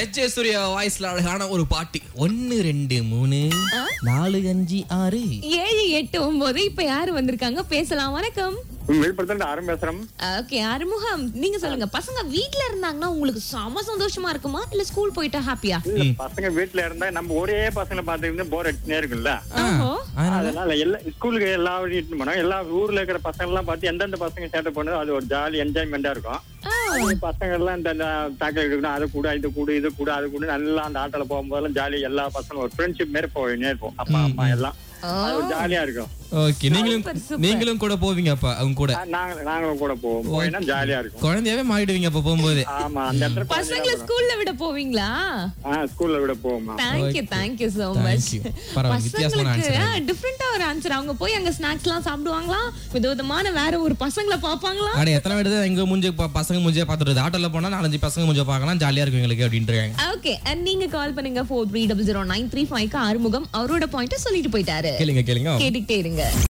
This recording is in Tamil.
எச் ஏ சூர்யா வாய்ஸ்ல அழகான ஒரு பாட்டு ஒன்னு ரெண்டு மூணு நாலு அஞ்சு ஆறு ஏழு எட்டு ஒன்பது இப்ப யாரு வந்திருக்காங்க பேசலாம் வணக்கம் விழுப்புரத்துல ஆரம் பேசுறோம் ஓகே அறுமுகம் நீங்க சொல்லுங்க பசங்க வீட்ல இருந்தாங்கன்னா உங்களுக்கு செம சந்தோஷமா இருக்குமா இல்ல ஸ்கூல் போயிட்டா ஹாப்பியா இல்ல, பசங்க வீட்டுல இருந்தா நம்ம ஒரே பசங்களை பார்த்துக்கிட்டு போர் அடிச்சுனே இருக்குல்ல ஓஹோ அதனால எல்லா ஸ்கூலுக்கு எல்லா இட்டு போனோம் எல்லா ஊர்ல இருக்கிற பசங்க எல்லாம் பார்த்து எந்தெந்த பசங்க சேட்டை பண்ணுதோ அது ஒரு ஜாலி என்ஜாய்மெண்டா இருக்கும் அது பசங்க எல்லாம் இந்த தாக்கல் எடுக்கணும் அதை கூட இது கூட இது கூட அது கூட நல்லா அந்த ஆட்டோல போகும்போதெல்லாம் ஜாலி எல்லா பசங்களும் ஒரு ஃப்ரெண்ட்ஷிப் மாரி போயினே இருப்போம் அப்பா அம்மா எல்லாம் அது ஒரு ஜாலியா இருக்கும் ஓகே நீங்களும் Super, super. நீங்களும் கூட போவீங்க அப்ப அவங்க கூட ஆ, நாங்க நாங்களும் கூட போவோம் போயினா ஜாலியா இருக்கும் குழந்தையாவே மாறிடுவீங்க அப்ப போகும்போது ஆமா அந்த இடத்துல பசங்களை ஸ்கூல்ல விட போவீங்களா ஆஹ் ஸ்கூல்ல விட போவோமா thank you thank you so much Thank you. பரவாயில்ல, வித்தியாசமான பசங்களுக்கு டிஃப்ரெண்டா ஒரு ஆன்சர் அவங்க போய் அங்க ஸ்நாக்ஸ் எல்லாம் சாப்பிடுவாங்களா விதவிதமான வேற ஒரு பசங்களை பாப்பாங்களா அட எத்தனை விடுது எங்க மூஞ்சி ப- பசங்க மூஞ்சியை பார்த்துட்டு ஆட்டோல போனா நாலஞ்சு பசங்க மூஞ்சியை பார்க்கலாம் ஜாலியா இருக்கும் எங்களுக்கு அப்படின்ட்டு இருக்காங்க ஓகே அண்ட் நீங்க கால் பண்ணுங்க four three double zero nine three ஃபைவ்க்கு ஆறுமுகம் அவரோட பாயிண்ட் சொல்லிட்டு போயிட்டாரு கேளுங்க கேளுங்க கேட்டுக்கிட்டே இருங்க